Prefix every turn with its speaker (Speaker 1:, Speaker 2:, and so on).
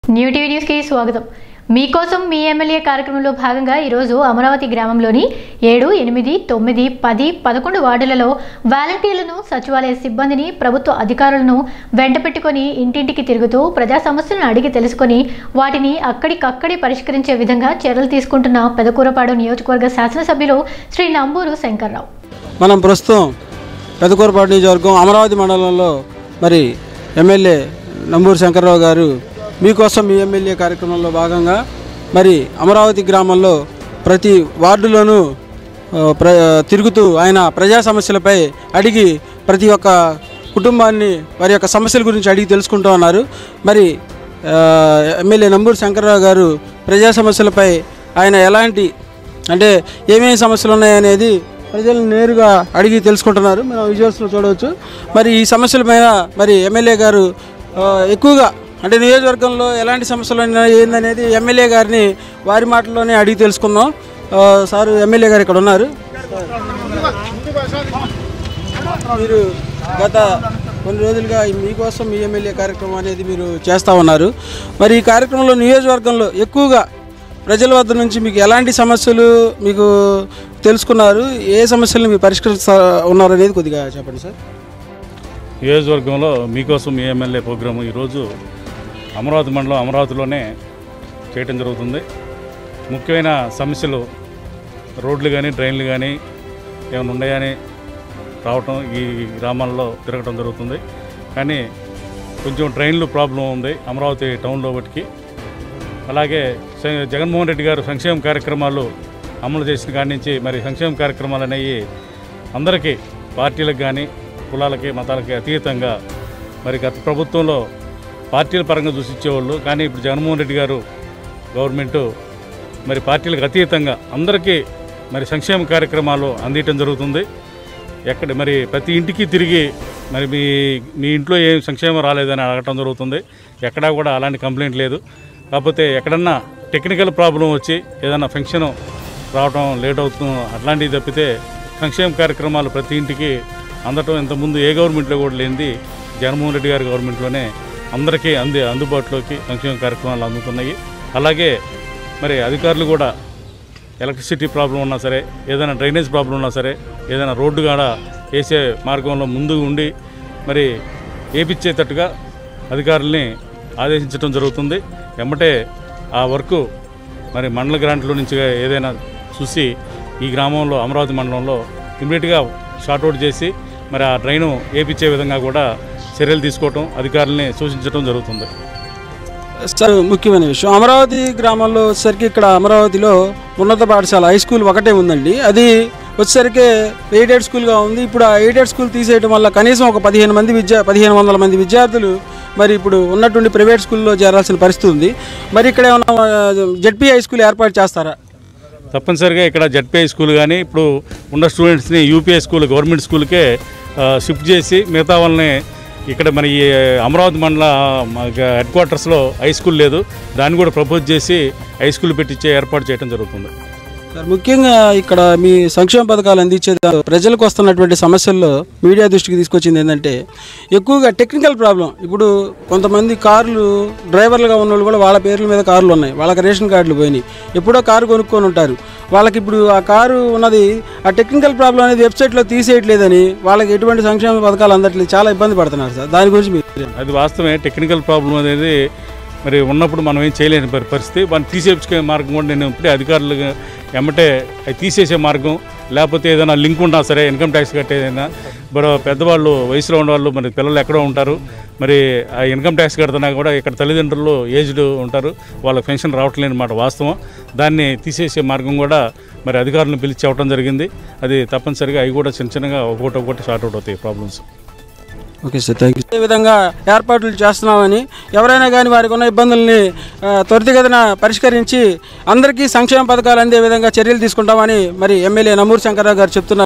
Speaker 1: new TV న్యూస్కి స్వాగతం మీకోసం మీ ఎమ్మెల్యే కార్యక్రమంలో భాగంగా ఈరోజు అమరావతి గ్రామంలోని ఏడు ఎనిమిది తొమ్మిది పది పదకొండు వార్డులలో వాలంటీర్లను సచివాలయ సిబ్బందిని ప్రభుత్వ అధికారులను వెంట పెట్టుకొని ఇంటింటికి తిరుగుతూ ప్రజా సమస్యలను అడిగి తెలుసుకొని వాటిని అక్కడికక్కడే పరిష్కరించే విధంగా చర్యలు తీసుకుంటున్న పెదకూరపాడు నియోజకవర్గ శాసనసభ్యులు శ్రీ నంబూరు శంకర్రావు
Speaker 2: మనం ప్రస్తుతం పెదకూరపాటు నియోజకవర్గం అమరావతి మండలంలో మరి ఎమ్మెల్యే నంబూరు శంకర్రావు గారు మీకోసం మీ ఎమ్మెల్యే కార్యక్రమంలో భాగంగా మరి అమరావతి గ్రామంలో ప్రతి వార్డులోనూ ఆ, ప్ర తిరుగుతూ ఆయన ప్రజా సమస్యలపై అడిగి ప్రతి ఒక్క కుటుంబాన్ని వారి యొక్క సమస్యల గురించి అడిగి తెలుసుకుంటూ ఉన్నారు మరి ఆ, ఎమ్మెల్యే నంబూరు శంకర్రావు గారు ప్రజా సమస్యలపై ఆయన ఎలాంటి అంటే ఏమేమి సమస్యలు ఉన్నాయనేది ప్రజలను నేరుగా అడిగి తెలుసుకుంటున్నారు మనం విజువల్స్లో చూడవచ్చు మరి ఈ సమస్యల పైన మరి ఎమ్మెల్యే గారు ఆ, ఎక్కువగా అంటే నియోజకవర్గంలో ఎలాంటి సమస్యలు ఉన్నాయి ఏందనేది ఎమ్మెల్యే గారిని వారి మాటల్లోనే అడిగి తెలుసుకుందాం ఆ, సారు ఎమ్మెల్యే గారు ఇక్కడ ఉన్నారు మీరు గత కొన్ని రోజులుగా ఈ మీకోసం మీ ఎమ్మెల్యే కార్యక్రమం అనేది మీరు చేస్తూ ఉన్నారు మరి ఈ కార్యక్రమంలో నియోజకవర్గంలో ఎక్కువగా ప్రజల వద్ద నుంచి మీకు ఎలాంటి సమస్యలు మీకు తెలుసుకున్నారు ఏ సమస్యలు మీరు పరిష్కరిస్తా ఉన్నారు అనేది కొద్దిగా చెప్పండి సార్
Speaker 3: నియోజకవర్గంలో మీకోసం మీ ఎమ్మెల్యే ప్రోగ్రాము ఈరోజు అమరావతి మండలం అమరావతిలోనే చేయటం జరుగుతుంది ముఖ్యమైన సమస్యలు రోడ్లు కానీ డ్రైన్లు కానీ ఏమైనా ఉన్నాయని రావటం ఈ గ్రామాల్లో తిరగటం జరుగుతుంది కానీ కొంచెం ట్రైన్లు ప్రాబ్లం ఉంది అమరావతి టౌన్లో బట్టికి అలాగే స- జగన్మోహన్ రెడ్డి గారు సంక్షేమ కార్యక్రమాలు అమలు చేసిన కాడి నుంచి మరి సంక్షేమ కార్యక్రమాలు అనేవి అందరికీ పార్టీలకు కానీ కులాలకి మతాలకి అతీతంగా మరి గత ప్రభుత్వంలో పార్టీల పరంగా చూసి ఇచ్చేవాళ్ళు కానీ ఇప్పుడు జగన్మోహన్ రెడ్డి గారు గవర్నమెంటు మరి పార్టీలకు అతీతంగా అందరికీ మరి సంక్షేమ కార్యక్రమాలు అందించడం జరుగుతుంది ఎక్కడ మరి ప్రతి ఇంటికి తిరిగి మరి మీ మీ ఇంట్లో ఏం సంక్షేమం రాలేదని అడగటం జరుగుతుంది ఎక్కడా కూడా అలాంటి కంప్లైంట్ లేదు కాకపోతే ఎక్కడన్నా టెక్నికల్ ప్రాబ్లం వచ్చి ఏదైనా ఫంక్షన్ రావటం లేట్ అవుతుంది అట్లాంటివి తప్పితే సంక్షేమ కార్యక్రమాలు ప్రతి ఇంటికి అందటం ఇంతకుముందు ఏ గవర్నమెంట్లో కూడా లేనిది జగన్మోహన్ రెడ్డి గారి గవర్నమెంట్లోనే అందరికీ అంది అందుబాటులోకి సంక్షేమ కార్యక్రమాలు అందుతున్నాయి అలాగే మరి అధికారులు కూడా ఎలక్ట్రిసిటీ ప్రాబ్లం ఉన్నా సరే ఏదైనా డ్రైనేజ్ ప్రాబ్లం ఉన్నా సరే ఏదైనా రోడ్డు కాడ వేసే మార్గంలో ముందు ఉండి మరి వేపించేటట్టుగా అధికారుల్ని ఆదేశించడం జరుగుతుంది ఎమ్మటే ఆ వర్క్ మరి మండల గ్రాంట్లో నుంచి ఏదైనా చూసి ఈ గ్రామంలో అమరావతి మండలంలో ఇమీడియట్గా షార్ట్అవుట్ చేసి మరి ఆ డ్రైను వేపించే విధంగా కూడా చర్యలు తీసుకోవటం అధికారుల్ని సూచించడం జరుగుతుంది
Speaker 2: సార్ ముఖ్యమైన విషయం అమరావతి గ్రామంలో వచ్చేసరికి ఇక్కడ అమరావతిలో ఉన్నత పాఠశాల హై స్కూల్ ఒకటే ఉందండి అది వచ్చేసరికి ఎయిడెడ్ స్కూల్గా ఉంది ఇప్పుడు ఆ ఎయిడెడ్ స్కూల్ తీసేయడం వల్ల కనీసం ఒక పదిహేను మంది విద్యా పదిహేను వందల మంది విద్యార్థులు మరి ఇప్పుడు ఉన్నటువంటి ప్రైవేట్ స్కూల్లో చేరాల్సిన పరిస్థితి ఉంది మరి ఇక్కడ ఏమైనా జెడ్పీ హై స్కూల్ ఏర్పాటు చేస్తారా
Speaker 3: తప్పనిసరిగా ఇక్కడ జడ్పీఐ స్కూల్ కానీ ఇప్పుడు ఉన్న స్టూడెంట్స్ని యూపీఐ స్కూల్ గవర్నమెంట్ స్కూల్కే ఆ, షిఫ్ట్ చేసి మిగతా వాళ్ళని ఇక్కడ మన ఈ అమరావతి మండల హెడ్ క్వార్టర్స్లో హై స్కూల్ లేదు దాన్ని కూడా ప్రపోజ్ చేసి హై స్కూల్ పెట్టించే ఏర్పాటు చేయడం జరుగుతుంది
Speaker 2: సార్ ముఖ్యంగా ఇక్కడ మీ సంక్షేమ పథకాలు అందించే దా- ప్రజలకు వస్తున్నటువంటి సమస్యల్లో మీడియా దృష్టికి తీసుకొచ్చింది ఏంటంటే ఎక్కువగా టెక్నికల్ ప్రాబ్లం ఇప్పుడు కొంతమంది కార్లు డ్రైవర్లుగా ఉన్న వాళ్ళు కూడా వాళ్ళ పేర్ల మీద కార్లు ఉన్నాయి వాళ్ళకి రేషన్ కార్డులు పోయినాయి ఎప్పుడో కారు కొనుక్కొని ఉంటారు వాళ్ళకి ఇప్పుడు ఆ కారు ఉన్నది ఆ టెక్నికల్ ప్రాబ్లం అనేది వెబ్సైట్లో తీసేయట్లేదని వాళ్ళకి ఎటువంటి సంక్షేమ పథకాలు అందట్లేదు చాలా ఇబ్బంది పడుతున్నారు సార్ దాని గురించి మీరు
Speaker 3: అది వాస్తవమే టెక్నికల్ ప్రాబ్లం అనేది మరి ఉన్నప్పుడు మనం ఏం చేయలేని పరి- పరిస్థితి వాటిని తీసేపించుకునే మార్గం కూడా నేను ఇప్పుడే అధికారులు ఎమ్మటే అవి తీసేసే మార్గం లేకపోతే ఏదైనా లింక్ ఉన్నా సరే ఇన్కమ్ ట్యాక్స్ కట్టేదైనా మరి పెద్దవాళ్ళు వయసులో ఉన్నవాళ్ళు మరి పిల్లలు ఎక్కడో ఉంటారు మరి ఆ ఇన్కమ్ ట్యాక్స్ కడుతున్నా కూడా ఇక్కడ తల్లిదండ్రులు ఏజ్డ్ ఉంటారు వాళ్ళకి పెన్షన్ రావట్లేని మాట వాస్తవం దాన్ని తీసేసే మార్గం కూడా మరి అధికారులను పిలిచి చెప్పడం జరిగింది అది తప్పనిసరిగా అవి కూడా చిన్న చిన్నగా ఒకటి ఒకటి షార్ట్ అవుట్ అవుతాయి problems
Speaker 2: okay sir thank you విధంగా ఏర్పాట్లు చేస్తున్నామని ఎవరైనా కానీ వారికి ఉన్న ఇబ్బందుల్ని ఆ, త్వరితగతిన పరిష్కరించి అందరికీ సంక్షేమ పథకాలు అందే విధంగా చర్యలు తీసుకుంటామని మరి ఎమ్మెల్యే నమూరు శంకర్రావు గారు చెప్తున్నారు